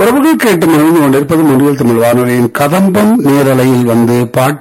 உறவுகள் கேட்டு மகிழ்ந்து கொண்டிருப்பது முன்னில் தமிழ் வானொலியின் கதம்பம் நேரலையில் வந்து பாட்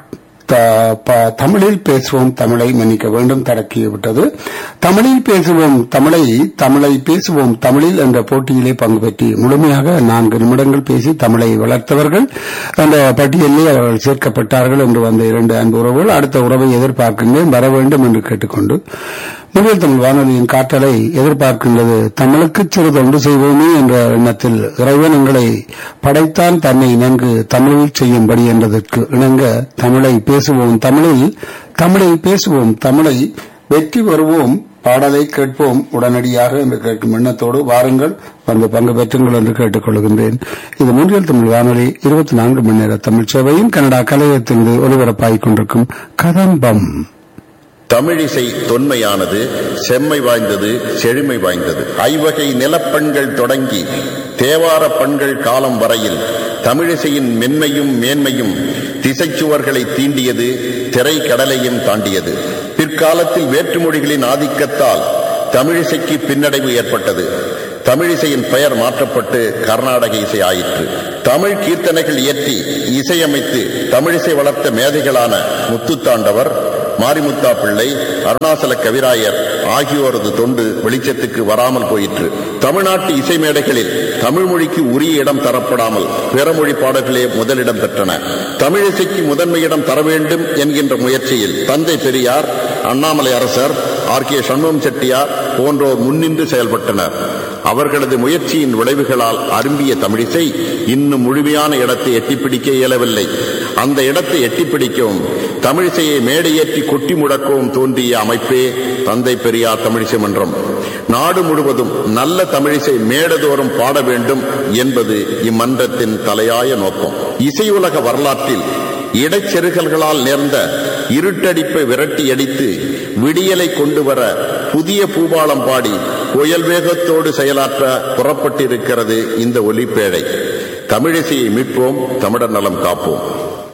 த- ப- தமிழில் பேசுவோம் தமிழை மன்னிக்க வேண்டும் தடக்கிய விட்டது தமிழில் பேசுவோம் தமிழை தமிழை பேசுவோம் தமிழில் என்ற போட்டியிலே பங்கு பெற்றி முழுமையாக நான்கு நிமிடங்கள் பேசி தமிழை வளர்த்தவர்கள் அந்த பட்டியலிலே அவர்கள் சேர்க்கப்பட்டார்கள் என்று வந்த இரண்டு அன்பு உறவுகள் அடுத்த உறவை எதிர்பார்க்கின்றேன் வர வேண்டும் என்று கேட்டுக்கொண்டு முதல் தமிழ் வானொலியின் காற்றலை எதிர்பார்க்கின்றது தமிழுக்கு சிறு தொண்டு செய்வோமே என்ற எண்ணத்தில் இறைவன் எங்களை படைத்தான் தன்னை நன்கு தமிழில் செய்யும்படி என்றதற்கு இணங்க தமிழை பேசுவோம் தமிழில் தமிழை பேசுவோம் தமிழை வெற்றி வருவோம் பாடலை கேட்போம் உடனடியாக என்று கேட்கும் எண்ணத்தோடு வாருங்கள் வந்து பங்கு பெற்றுங்கள் என்று கேட்டுக்கொள்கின்றேன் இது மூன்றில் தமிழ் வானொலி இருபத்தி நான்கு மணி நேர தமிழ் சேவையும் கனடா கலையத்திலிருந்து ஒலிபரப்பாகிக் கொண்டிருக்கும் கதம்பம் தமிழிசை தொன்மையானது செம்மை வாய்ந்தது செழுமை வாய்ந்தது ஐவகை நிலப்பண்கள் தொடங்கி தேவார பண்கள் காலம் வரையில் தமிழிசையின் மென்மையும் மேன்மையும் திசைச்சுவர்களை தீண்டியது திரை கடலையும் தாண்டியது பிற்காலத்தில் வேற்றுமொழிகளின் ஆதிக்கத்தால் தமிழிசைக்கு பின்னடைவு ஏற்பட்டது தமிழிசையின் பெயர் மாற்றப்பட்டு கர்நாடக இசை ஆயிற்று தமிழ் கீர்த்தனைகள் இயற்றி இசையமைத்து தமிழிசை வளர்த்த மேதைகளான முத்துத்தாண்டவர் மாரிமுத்தா பிள்ளை அருணாசல கவிராயர் ஆகியோரது தொண்டு வெளிச்சத்துக்கு வராமல் போயிற்று தமிழ்நாட்டு இசை மேடைகளில் தமிழ் மொழிக்கு உரிய இடம் தரப்படாமல் பிற மொழி பாடல்களே முதலிடம் பெற்றன தமிழிசைக்கு முதன்மை இடம் தர வேண்டும் என்கின்ற முயற்சியில் தந்தை பெரியார் அண்ணாமலை அரசர் ஆர் கே சண்முகம் செட்டியார் போன்றோர் முன்னின்று செயல்பட்டனர் அவர்களது முயற்சியின் விளைவுகளால் அரும்பிய தமிழிசை இன்னும் முழுமையான இடத்தை எட்டிப்பிடிக்க இயலவில்லை அந்த இடத்தை எட்டிப்பிடிக்கவும் தமிழிசையை மேடையேற்றி கொட்டி முடக்கவும் தோன்றிய அமைப்பே தந்தை பெரியார் தமிழிசை மன்றம் நாடு முழுவதும் நல்ல தமிழிசை மேடதோறும் பாட வேண்டும் என்பது இம்மன்றத்தின் தலையாய நோக்கம் இசையுலக வரலாற்றில் இடைச்செருகல்களால் நேர்ந்த இருட்டடிப்பை விரட்டி அடித்து விடியலை கொண்டு வர புதிய பூபாலம் பாடி புயல் வேகத்தோடு செயலாற்ற புறப்பட்டிருக்கிறது இந்த ஒலிப்பேழை தமிழிசையை மீட்போம் தமிழர் நலம் காப்போம்